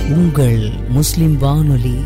உங்கள் முஸ்லிம் வானொலி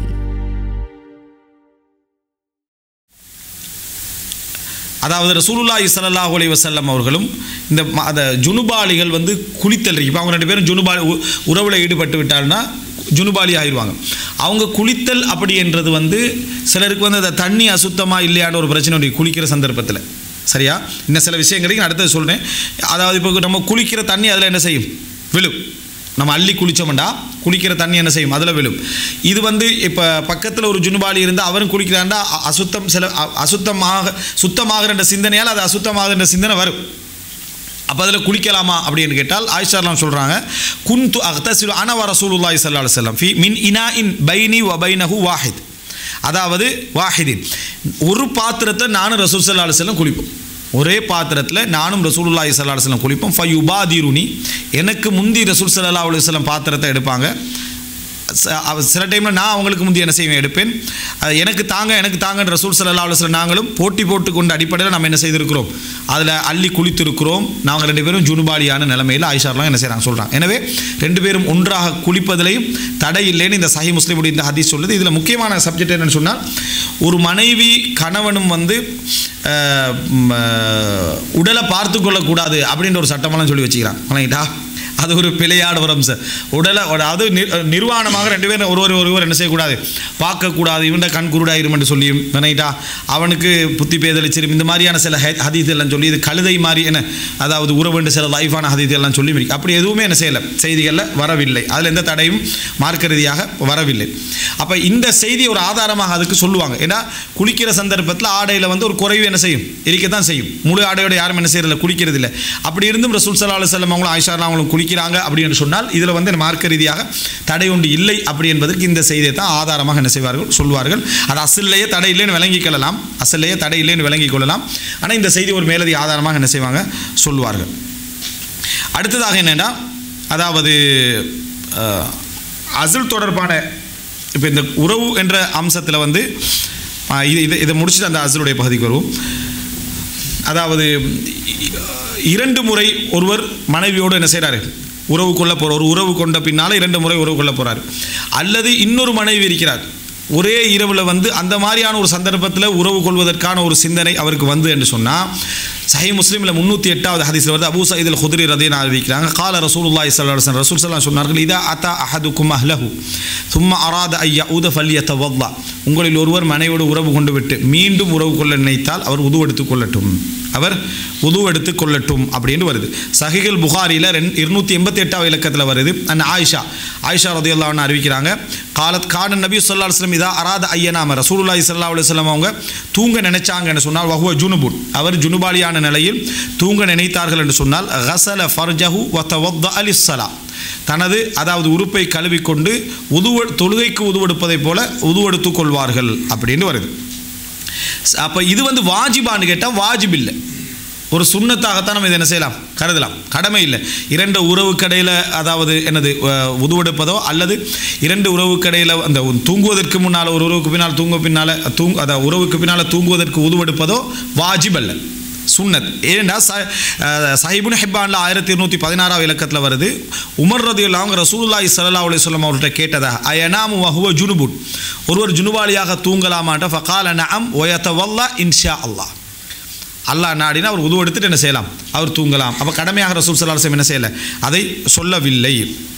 அதாவது ரசூலுல்லாஹி ஸல்லல்லாஹு அலைஹி வஸல்லம் அவர்களும் இந்த ம- அந்த ஜுனுபாலிகள் வந்து குளித்தல் இருக்கு இப்போ அவங்க ரெண்டு பேரும் ஜுனுபாலி உ- உறவுல ஈடுபட்டு விட்டால்னா ஜுனுபாலி ஆயிடுவாங்க அவங்க குளித்தல் அப்படி என்றது வந்து சிலருக்கு வந்து அந்த தண்ணி அசுத்தமா இல்லையான்னு ஒரு பிரச்சனை உண்டு குளிக்கிற சந்தர்ப்பத்தில் சரியா இன்னும் சில விஷயங்களுக்கு நான் அடுத்தது சொல்கிறேன் அதாவது இப்போ நம்ம குளிக்கிற தண்ணி அதில் என்ன செய்யும் விழும் நம்ம அள்ளி குளிச்சோம்டா குளிக்கிற தண்ணி என்ன செய்யும் அதில் விழும் இது வந்து இப்போ பக்கத்தில் ஒரு ஜுனுபாலி இருந்தால் அவரும் குளிக்கிறாண்டா அ- அசுத்தம் சில அ- அசுத்தமாக சுத்தமாகிற சிந்தனையால் அது அசுத்தமாகிற சிந்தனை வரும் அப்போ அதில் குளிக்கலாமா அப்படின்னு கேட்டால் ஆயிஷாலாம் சொல்கிறாங்க குந்து அக்தசிலு அனவ ரசூலுல்லாஹி ஸல்லல்லாஹு அலைஹி வஸல்லம் ஃபி மின் இனா இன் பைனி வ பைனஹு வாஹித் அதாவது வாஹிதின் ஒரு பாத்திரத்தை நானும் ரசூல் ஸல்லல்லாஹு அலைஹி வஸல்லம் குளிப்போம் ஒரே பாத்திரத்தில் நானும் ரசூலுல்லாஹி ஸல்லல்லாஹு அலைஹி வஸல்லம் குளிப்போம் ஃப யுபாதிருனி எனக்கு முந்தி ரசூல் ஸல்லல்லாஹு அலைஹி வஸல்லம் பாத்திரத்தை எடுப்பாங்க ச- அவ- சில டைமில் நான் அவங்களுக்கு முந்தைய என்ன செய்வேன் எடுப்பேன் அது எனக்கு தாங்க எனக்கு தாங்கன்ற ரசூல் ஸல்லல்லாஹு அலைஹி வஸல்லம் நாங்களும் போட்டி போட்டு கொண்ட அடிப்படையில் நம்ம என்ன செய்திருக்கிறோம் அதில் அள்ளி குளித்திருக்கிறோம் நாங்கள் ரெண்டு பேரும் ஜுனுபாலியான நிலைமையில் ஆயிஷார்லாம் என்ன செய்கிறாங்க சொல்கிறாங்க எனவே ரெண்டு பேரும் ஒன்றாக குளிப்பதிலையும் தடை இல்லைன்னு இந்த சஹி முஸ்லிமுடைய இந்த ஹதீஸ் சொல்லுது இதில் முக்கியமான சப்ஜெக்ட் என்னன்னு சொன்னால் ஒரு மனைவி கணவனும் வந்து அஹ், ம், அஹ், உடலை பார்த்து கொள்ளக்கூடாது அப்படின்ற ஒரு சட்டமெல்லாம் சொல்லி வச்சுக்கிறான் வணங்கிட்டா அது ஒரு பிழையான ஒரு அம்சம் உடலை அதாவது நிர்- நிர்வாணமாக ரெண்டு பேரும் ஒருவர் ஒருவர் என்ன செய்யக்கூடாது பார்க்கக்கூடாது இவன்ட கண் குருடாயிரும் என்று சொல்லியும் நினைட்டா அவனுக்கு புத்தி பேதளிச்சிரும் இந்த மாதிரியான சில ஹே- ஹதீஸ் எல்லாம் சொல்லி இது கழுதை மாதிரி என்ன அதாவது உறவுண்டு சில லைஃபான ஹதீஸ் எல்லாம் சொல்லி இருக்கு. அப்படி எதுவுமே என்ன செய்யலை செய்திகளில் வரவில்லை அதில் எந்த தடையும் மார்க்க ரீதியாக வரவில்லை அப்போ இந்த செய்தி ஒரு ஆதாரமாக அதுக்கு சொல்லுவாங்க ஏன்னா குளிக்கிற சந்தர்ப்பத்தில் ஆடையில் வந்து ஒரு குறைவு என்ன செய்யும் இருக்கத்தான் செய்யும் முழு ஆடையோட யாரும் என்ன செய்யறதில்ல குளிக்கிறது இல்லை அப்படி இருந்தும் ரசூல் சல்லா அலுவலம் அவங்களும் ஆயிஷா அவங்களும் குளிக்கிறாங்க அப்படின்னு சொன்னால் இதில் வந்து மார்க்க ரீதியாக தடை ஒன்று இல்லை அப்படி என்பதற்கு இந்த செய்தியை தான் ஆதாரமாக என்ன செய்வார்கள் சொல்வார்கள் அது அசல்லையே தடை இல்லைன்னு விளங்கிக் கொள்ளலாம் அசல்லையே தடை இல்லைன்னு விளங்கிக் கொள்ளலாம் ஆனால் இந்த செய்தி ஒரு மேலதி ஆதாரமாக என்ன செய்வாங்க சொல்வார்கள் அடுத்ததாக என்னென்னா அதாவது அஹ், அசல் தொடர்பான இப்போ இந்த உறவு என்ற அம்சத்தில் வந்து அஹ், இது இதை இதை முடிச்சுட்டு அந்த அசலுடைய பகுதிக்கு வருவோம் அதாவது இ- இரண்டு முறை ஒருவர் மனைவியோடு என்ன செய்கிறாரு உறவு கொள்ள போகிற ஒரு உறவு கொண்ட பின்னால் இரண்டு முறை உறவு கொள்ள போகிறார் அல்லது இன்னொரு மனைவி இருக்கிறார் ஒரே இரவில் வந்து அந்த மாதிரியான ஒரு சந்தர்ப்பத்தில் உறவு கொள்வதற்கான ஒரு சிந்தனை அவருக்கு வந்து என்று சொன்னால் சஹி முஸ்லீமில் முந்நூற்றி எட்டாவது ஹதீஸில் வந்து அபூ சயீத் அல் குதிரி ரதியன் அறிவிக்கிறாங்க கால ரசூலுல்லாஹி ஸல்லல்லாஹு அலைஹி வஸல்லம் ரசூல் ஸல்லல்லாஹு சொன்னார்கள் இதா அத்தா அஹதுக்கும் அஹ்லஹு சும்மா அராத ஐயா ஊத ஃபல்யத்தவல்லா உங்களில் ஒருவர் மனையோடு உறவு கொண்டு விட்டு மீண்டும் உறவு கொள்ள நினைத்தால் அவர் உது எடுத்துக் கொள்ளட்டும் அவர் உது எடுத்து கொள்ளட்டும் அப்படின்னு வருது சஹிகள் புகாரியில் ரெண் இருநூற்றி எண்பத்தி எட்டாவது இலக்கத்தில் வருது அண்ட் ஆயிஷா ஆயிஷா ரதியுல்லான்னு அறிவிக்கிறாங்க காலத் கான நபி சொல்லா அலுவலம் இதா அராத ஐயனாம ரசூலுல்லாஹி ஸல்லல்லாஹு அலைஹி வஸல்லம் அவங்க தூங்க நினைச்சாங்கன்னு சொன்னால் வஹுவ ஜுனுபுன் அவர் ஜுனுபாலியான நிலையில் தூங்க நினைத்தார்கள் என்று சொன்னால் ஹசல ஃபர்ஜஹு வ தவத்த அலிஸ்ஸலா தனது அதாவது உறுப்பை கழுவிக்கொண்டு உதுவ தொழுகைக்கு உதுவெடுப்பதைப் போல உதுவெடுத்துக் கொள்வார்கள் அப்படின்னு வருது அப்போ இது வந்து வாஜிபான்னு கேட்டால் வாஜிப் இல்லை ஒரு சுண்ணத்தாகத்தான் நம்ம இதை என்ன செய்யலாம் கருதலாம் கடமை இல்லை இரண்டு உறவுக்கடையில் அதாவது என்னது அஹ், உதுவெடுப்பதோ அல்லது இரண்டு உறவுக்கடையில் அந்த தூங்குவதற்கு முன்னால் ஒரு உறவுக்கு பின்னால் தூங்க பின்னால் தூங் அதாவது உறவுக்கு பின்னால் தூங்குவதற்கு உதுவெடுப்பதோ வாஜிப் அல்ல சுன்னத் ஏன்னா ச சஹிபுன் ஹிப்பான்ல ஆயிரத்தி இருநூற்றி பதினாறாவது இலக்கத்தில் வருது உமர் ரதி அவங்க ரசூலுல்லாஹி ஸல்லல்லாஹு அலைஹி வஸல்லம் அவர்கிட்ட கேட்டதா அயனாமு வஹுவ ஜுனுபுன் ஒருவர் ஜுனுபாலியாக தூங்கலாமாட்ட ஃபகால நஅம் வயத்தவல்லா இன்ஷா அல்லாஹ் அல்லாஹ் நாடினா அவர் உதவு எடுத்துட்டு என்ன செய்யலாம் அவர் தூங்கலாம் அப்போ கடமையாக ரசூல் ஸல்லல்லாஹு அலைஹி வஸல்லம் என்ன செய்யலை அதை சொல்லவில்லை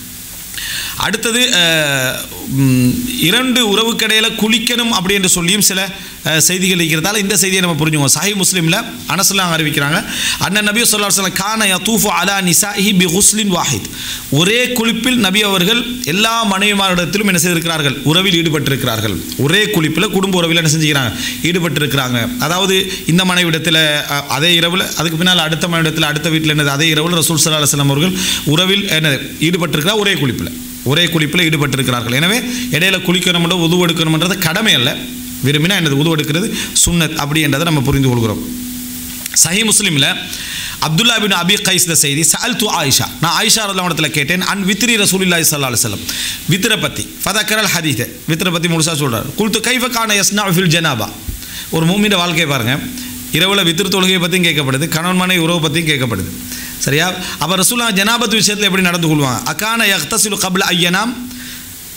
அடுத்தது அஹ், ம், இரண்டு உறவுக்கடையில் குளிக்கணும் அப்படி என்று சொல்லியும் சில அஹ், செய்திகள் இருக்கிறதால இந்த செய்தியை நம்ம புரிஞ்சுக்குவோம் சாஹி முஸ்லீமில் அனசுலாம் அறிவிக்கிறாங்க அண்ணன் நபி சொல்லா சொல்லம் கான யதூஃபு அலா நிசாஹி பி ஹுஸ்லின் வாஹித் ஒரே குளிப்பில் நபி அவர்கள் எல்லா மனைவிமாரிடத்திலும் என்ன செய்திருக்கிறார்கள் உறவில் ஈடுபட்டிருக்கிறார்கள் ஒரே குளிப்பில் குடும்ப உறவில் என்ன செஞ்சுக்கிறாங்க ஈடுபட்டிருக்கிறாங்க அதாவது இந்த மனைவிடத்தில் அஹ், அதே இரவில் அதுக்கு பின்னால் அடுத்த மனைவிடத்தில் அடுத்த வீட்டில் என்னது அதே இரவில் ரசூல் சல்லா அலுவலம் அவர்கள் உறவில் என்ன ஈடுபட்டிருக்கிறார் ஒரே குளிப்பில் ஒரே குளிப்பில் ஈடுபட்டிருக்கிறார்கள் எனவே இடையில குளிக்கணும்ன்ற உதவு எடுக்கணும்ன்றது கடமை அல்ல விரும்பினா என்னது உதவு எடுக்கிறது சுன்னத் அப்படி என்றதை நம்ம புரிந்து கொள்கிறோம் சஹி முஸ்லீமில் அப்துல்லா பின் அபி கைஸ்ல செய்தி சஅல் து ஆயிஷா நான் ஆயிஷா இடத்துல கேட்டேன் அன் வித்ரி ரசூலில்லாஹி ஸல்லல்லாஹு அலைஹி வஸல்லம் வித்ர பத்தி ஃபதக்கரல் ஹதீத் வித்ர பத்தி முழுசா சொல்றார் குல்து கைஃப கான யஸ்னா ஃபில் ஜனாபா ஒரு மூமியோட வாழ்க்கையை பாருங்க இரவில் வித்திரு தொழுகையை பற்றியும் கேட்கப்படுது கணவன் மனைவி உறவு பற்றியும் கேட்கப்படுது சரியா அப்போ ரசூலா ஜனாபத் விஷயத்தில் எப்படி நடந்து கொள்வாங்க அக்கான யக்தசிலு கபில் ஐயனாம்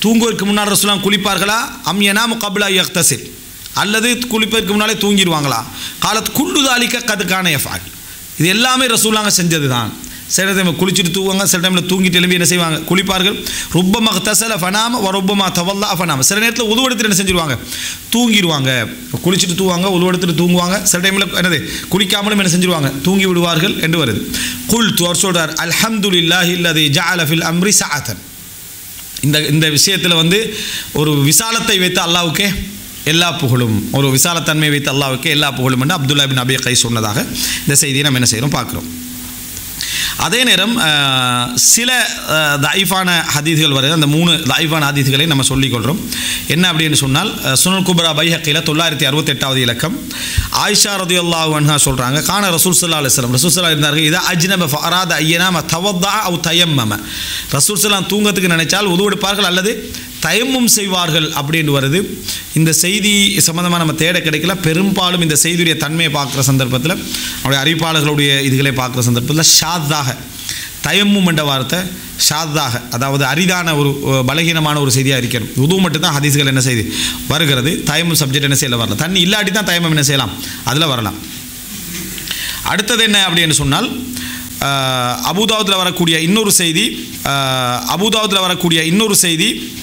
தூங்குவதற்கு முன்னால் ரசூலாம் குளிப்பார்களா அம் எனாமு கபிலா யக்தசில் அல்லது குளிப்பதற்கு முன்னாலே தூங்கிடுவாங்களா காலத்து குள்ளுதாலிக்க கதுக்கான எஃபால் இது எல்லாமே ரசூலாங்க செஞ்சது தான் சில டைம் குளிச்சுட்டு தூங்குவாங்க சில டைமில் தூங்கிட்டு எழும்பி என்ன செய்வாங்க குளிப்பார்கள் ருப்பமாக தசல ஃபனாம ரொப்பமாக தவல்லா ஃபனாம சில நேரத்தில் உதவெடுத்துட்டு என்ன செஞ்சிருவாங்க தூங்கிடுவாங்க குளிச்சுட்டு தூங்குவாங்க உதவெடுத்துட்டு தூங்குவாங்க சில டைமில் என்னது குளிக்காமலும் என்ன செஞ்சிருவாங்க தூங்கி விடுவார்கள் என்று வருது குல் அவர் சொல்றார் அல்ஹம்துலில்லாஹி இல்லதி ஜஅல ஃபில் அம்ரி சஅத்தன் இந்த இந்த விஷயத்தில் வந்து ஒரு விசாலத்தை வைத்து அல்லாவுக்கே எல்லா புகழும் ஒரு விசாலத்தன்மை வைத்து அல்லாவுக்கே எல்லா புகழும் என்று அப்துல்லா பின் அபி கை சொன்னதாக இந்த செய்தியை நம்ம என்ன செய்கிறோம் பார்க்குறோம் அதே நேரம் அஹ், சில அஹ், தாயிஃபான ஹதீதுகள் வருது அந்த மூணு தாயிஃபான ஹதீதுகளை நம்ம சொல்லிக்கொள்கிறோம் என்ன அப்படின்னு சொன்னால் அஹ், சுனல் குப்ரா பைஹக்கில் தொள்ளாயிரத்தி அறுபத்தெட்டாவது இலக்கம் ஆயிஷா ரதி அல்லாஹ் அன்ஹா சொல்கிறாங்க கான ரசூல் சல்லா அலுவலம் ரசூல் சல்லா இருந்தார்கள் இதா அஜ்னப ஃபராத ஐயனாம தவத்தா அவு தயம்மம ரசூல் சல்லாம் தூங்கத்துக்கு நினைச்சால் உதவெடுப்பார்கள் அல்லது தயமும் செய்வார்கள் அப்படின்னு வருது இந்த செய்தி சம்மந்தமாக நம்ம தேட கிடைக்கல பெரும்பாலும் இந்த செய்தியுடைய தன்மையை பார்க்குற சந்தர்ப்பத்தில் அவருடைய அறிவிப்பாளர்களுடைய இதுகளை பார்க்குற சந்தர்ப்பத்தில் ஷாத்தாக தயமும் என்ற வார்த்தை ஷாத்தாக அதாவது அரிதான ஒரு அஹ், பலகீனமான ஒரு செய்தியாக இருக்கிறது உது மட்டும் தான் ஹதீஸ்கள் என்ன செய்யுது வருகிறது தயமும் சப்ஜெக்ட் என்ன செய்யல வரலாம் தண்ணி இல்லாட்டி தான் தயமம் என்ன செய்யலாம் அதில் வரலாம் அடுத்தது என்ன அப்படின்னு சொன்னால் அபுதாவுதில் வரக்கூடிய இன்னொரு செய்தி அபுதாவுதில் வரக்கூடிய இன்னொரு செய்தி